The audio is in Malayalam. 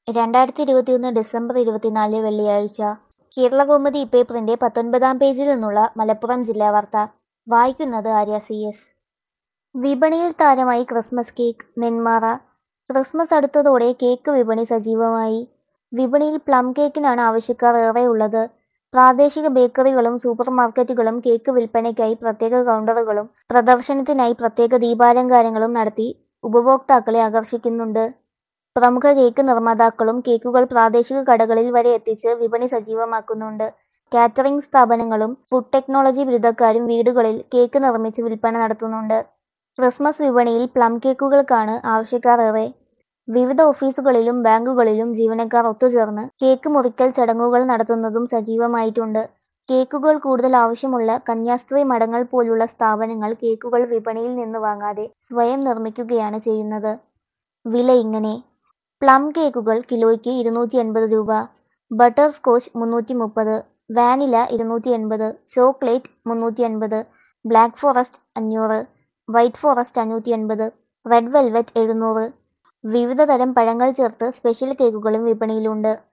രണ്ടായിരത്തി ഇരുപത്തിയൊന്ന് ഡിസംബർ ഇരുപത്തിനാല് വെള്ളിയാഴ്ച കേരളകൗമുദി ഇപ്പേപ്പറിന്റെ പത്തൊൻപതാം പേജിൽ നിന്നുള്ള മലപ്പുറം ജില്ലാ വാർത്ത വായിക്കുന്നത് ആര്യ സി എസ് വിപണിയിൽ താരമായി ക്രിസ്മസ് കേക്ക് നെന്മാറ ക്രിസ്മസ് അടുത്തതോടെ കേക്ക് വിപണി സജീവമായി വിപണിയിൽ പ്ലം കേക്കിനാണ് ആവശ്യക്കാർ ഏറെയുള്ളത് പ്രാദേശിക ബേക്കറികളും സൂപ്പർ മാർക്കറ്റുകളും കേക്ക് വിൽപ്പനയ്ക്കായി പ്രത്യേക കൗണ്ടറുകളും പ്രദർശനത്തിനായി പ്രത്യേക ദീപാലങ്കാരങ്ങളും നടത്തി ഉപഭോക്താക്കളെ ആകർഷിക്കുന്നുണ്ട് പ്രമുഖ കേക്ക് നിർമ്മാതാക്കളും കേക്കുകൾ പ്രാദേശിക കടകളിൽ വരെ എത്തിച്ച് വിപണി സജീവമാക്കുന്നുണ്ട് കാറ്ററിംഗ് സ്ഥാപനങ്ങളും ഫുഡ് ടെക്നോളജി ബിരുദക്കാരും വീടുകളിൽ കേക്ക് നിർമ്മിച്ച് വിൽപ്പന നടത്തുന്നുണ്ട് ക്രിസ്മസ് വിപണിയിൽ പ്ലം കേക്കുകൾക്കാണ് ആവശ്യക്കാർ ഏറെ വിവിധ ഓഫീസുകളിലും ബാങ്കുകളിലും ജീവനക്കാർ ഒത്തുചേർന്ന് കേക്ക് മുറിക്കൽ ചടങ്ങുകൾ നടത്തുന്നതും സജീവമായിട്ടുണ്ട് കേക്കുകൾ കൂടുതൽ ആവശ്യമുള്ള കന്യാസ്ത്രീ മഠങ്ങൾ പോലുള്ള സ്ഥാപനങ്ങൾ കേക്കുകൾ വിപണിയിൽ നിന്ന് വാങ്ങാതെ സ്വയം നിർമ്മിക്കുകയാണ് ചെയ്യുന്നത് വില ഇങ്ങനെ പ്ലം കേക്കുകൾ കിലോയ്ക്ക് ഇരുന്നൂറ്റി എൺപത് രൂപ ബട്ടർ സ്കോച്ച് മുന്നൂറ്റി മുപ്പത് വാനില ഇരുന്നൂറ്റി എൺപത് ചോക്ലേറ്റ് മുന്നൂറ്റി എൺപത് ബ്ലാക്ക് ഫോറസ്റ്റ് അഞ്ഞൂറ് വൈറ്റ് ഫോറസ്റ്റ് അഞ്ഞൂറ്റി എൺപത് റെഡ് വെൽവെറ്റ് എഴുന്നൂറ് വിവിധ തരം പഴങ്ങൾ ചേർത്ത് സ്പെഷ്യൽ കേക്കുകളും വിപണിയിലുണ്ട്